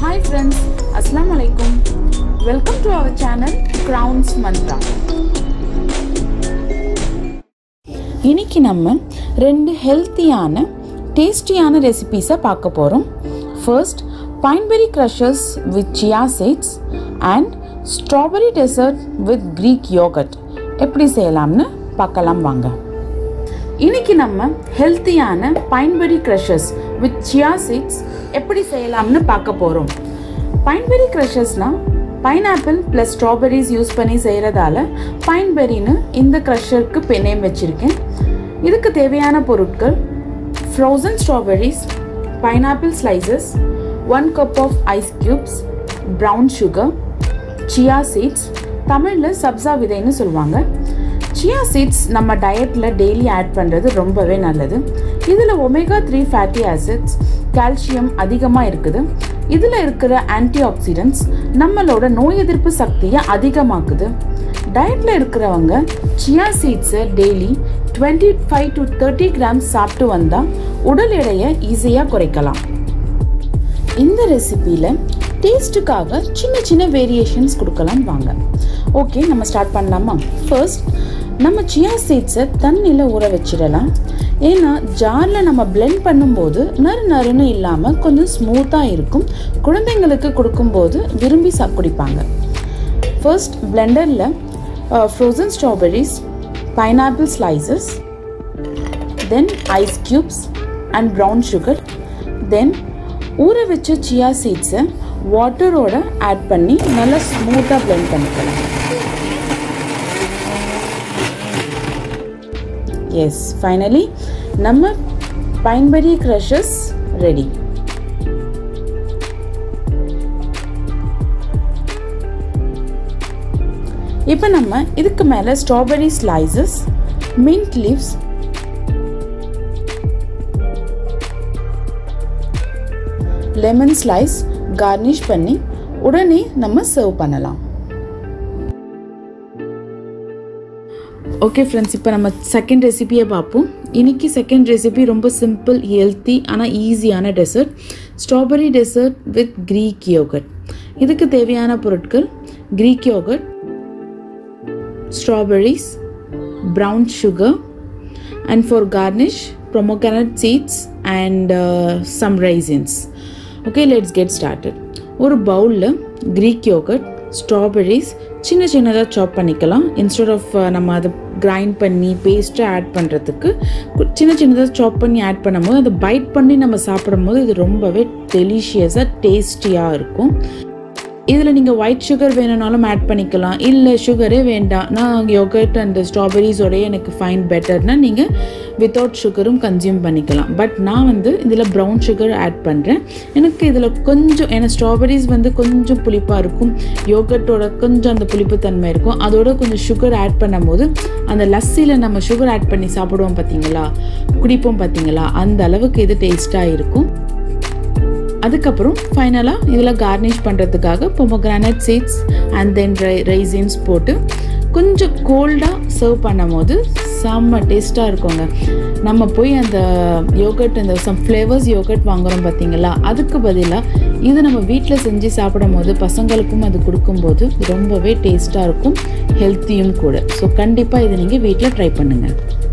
Hi friends, Assalamu alaikum. Welcome to our channel Crowns Mantra. இன்னைக்கு நம்ம ரெண்டு ஹெல்த்தியான டேஸ்டியான ரெசிபீஸை பார்க்க போகிறோம் first pineberry crushers with chia seeds and strawberry dessert with Greek yogurt எப்படி செய்யலாம்னு பார்க்கலாம் வாங்க இன்னைக்கு நம்ம ஹெல்த்தியான pineberry crushers with chia seeds எப்படி செய்யலாம்னு பார்க்க போகிறோம் பைன்பெரி க்ரஷர்ஸ்னால் பைனாப்பிள் ப்ளஸ் ஸ்ட்ராபெரிஸ் யூஸ் பண்ணி செய்கிறதால பைன்பெரின்னு இந்த க்ரஷருக்கு நேம் வச்சுருக்கேன் இதுக்கு தேவையான பொருட்கள் frozen strawberries pineapple slices one cup of ice cubes brown sugar chia seeds தமிழில் சப்ஸா விதைன்னு சொல்லுவாங்க சியா சீட்ஸ் நம்ம டயட்டில் டெய்லி ஆட் பண்ணுறது ரொம்பவே நல்லது இதில் omega three fatty acids calcium அதிகமாக இருக்குது இதில் இருக்கிற ஆன்டி ஆக்சிடென்ட்ஸ் நம்மளோட நோய் எதிர்ப்பு சக்தியை அதிகமாக்குது டயட்டில் இருக்கிறவங்க சியா சீட்ஸை daily twenty five to thirty grams சாப்பிட்டு வந்தால் உடல் எடையை ஈஸியாக குறைக்கலாம் இந்த ரெசிப்பியில் டேஸ்ட்டுக்காக சின்ன சின்ன வேரியேஷன்ஸ் கொடுக்கலாம் வாங்க ஓகே நம்ம ஸ்டார்ட் பண்ணலாமா ஃபர்ஸ்ட் நம்ம சியா சீட்ஸை தண்ணியில் ஊற வச்சிடலாம் ஏன்னா ஜாரில் நம்ம பிளெண்ட் பண்ணும்போது நறு நறுன்னு இல்லாமல் கொஞ்சம் ஸ்மூத்தாக இருக்கும் குழந்தைங்களுக்கு கொடுக்கும்போது விரும்பி சா குடிப்பாங்க ஃபர்ஸ்ட் பிளெண்டரில் frozen strawberries pineapple slices then ice cubes and brown sugar then ஊற வச்ச சியா சீட்ஸை வாட்டரோட ஆட் பண்ணி நல்லா ஸ்மூத்தாக பிளெண்ட் பண்ணிக்கலாம் எஸ் ஃபைனலி நம்ம பைன்பெரி க்ரஷஸ் ரெடி இப்போ நம்ம இதுக்கு மேலே strawberry slices mint leaves lemon slice garnish பண்ணி உடனே நம்ம சர்வ் பண்ணலாம் ஓகே ஃப்ரெண்ட்ஸ் இப்போ நம்ம செகண்ட் ரெசிபியை பார்ப்போம் இன்னைக்கு செகண்ட் ரெசிபி ரொம்ப சிம்பிள் ஹெல்த்தி ஆனால் ஈஸியான dessert strawberry dessert with Greek yogurt இதுக்கு தேவையான பொருட்கள் Greek yogurt strawberries brown sugar and for garnish pomegranate seeds and some raisins okay let's get started ஒரு பவுலில் க்ரீக் யோகட் ஸ்ட்ராபெரிஸ் சின்ன சின்னதாக சாப் பண்ணிக்கலாம் இன்ஸ்டெட் ஆஃப் நம்ம அதை கிரைண்ட் பண்ணி பேஸ்ட்டாக ஆட் பண்ணுறதுக்கு சின்ன சின்னதாக சாப் பண்ணி ஆட் பண்ணும்போது அதை பைட் பண்ணி நம்ம சாப்பிடும்போது இது ரொம்பவே டெலிஷியஸாக டேஸ்டியாக இருக்கும் இதில் நீங்கள் ஒயிட் சுகர் வேணும்னாலும் ஆட் பண்ணிக்கலாம் இல்லை சுகரே வேண்டாம் நான் யோகர்ட் அண்ட் ஸ்ட்ராபெரிஸோடய எனக்கு ஃபைன் பெட்டர்னா நீங்கள் வித்தவுட் சுகரும் கன்சியூம் பண்ணிக்கலாம் பட் நான் வந்து இதில் ப்ரௌன் சுகர் ஆட் பண்ணுறேன் எனக்கு இதில் கொஞ்சம் ஏன்னா ஸ்ட்ராபெரிஸ் வந்து கொஞ்சம் புளிப்பாக இருக்கும் யோகர்ட்டோட கொஞ்சம் அந்த புளிப்பு தன்மை இருக்கும் அதோட கொஞ்சம் சுகர் ஆட் பண்ணும்போது அந்த லஸ்ஸியில் நம்ம சுகர் ஆட் பண்ணி சாப்பிடுவோம் பார்த்தீங்களா குடிப்போம் பார்த்தீங்களா அந்த அளவுக்கு இது டேஸ்ட்டாக இருக்கும் அதுக்கப்புறம் ஃபைனலாக இதில் கார்னிஷ் பண்ணுறதுக்காக பொமோகிரானட் சீட்ஸ் அண்ட் தென் ரை ரைசின்ஸ் போட்டு கொஞ்சம் கோல்டாக சர்வ் பண்ணும் போது செம்ம டேஸ்ட்டாக இருக்குங்க நம்ம போய் அந்த யோகட் அந்த சம் ஃப்ளேவர்ஸ் யோகட் வாங்குகிறோம் பார்த்தீங்களா அதுக்கு பதிலாக இது நம்ம வீட்டில் செஞ்சு சாப்பிடும் போது பசங்களுக்கும் அது கொடுக்கும்போது ரொம்பவே டேஸ்ட்டாக இருக்கும் ஹெல்த்தியும் கூட ஸோ கண்டிப்பாக இதை நீங்கள் வீட்டில் ட்ரை பண்ணுங்கள்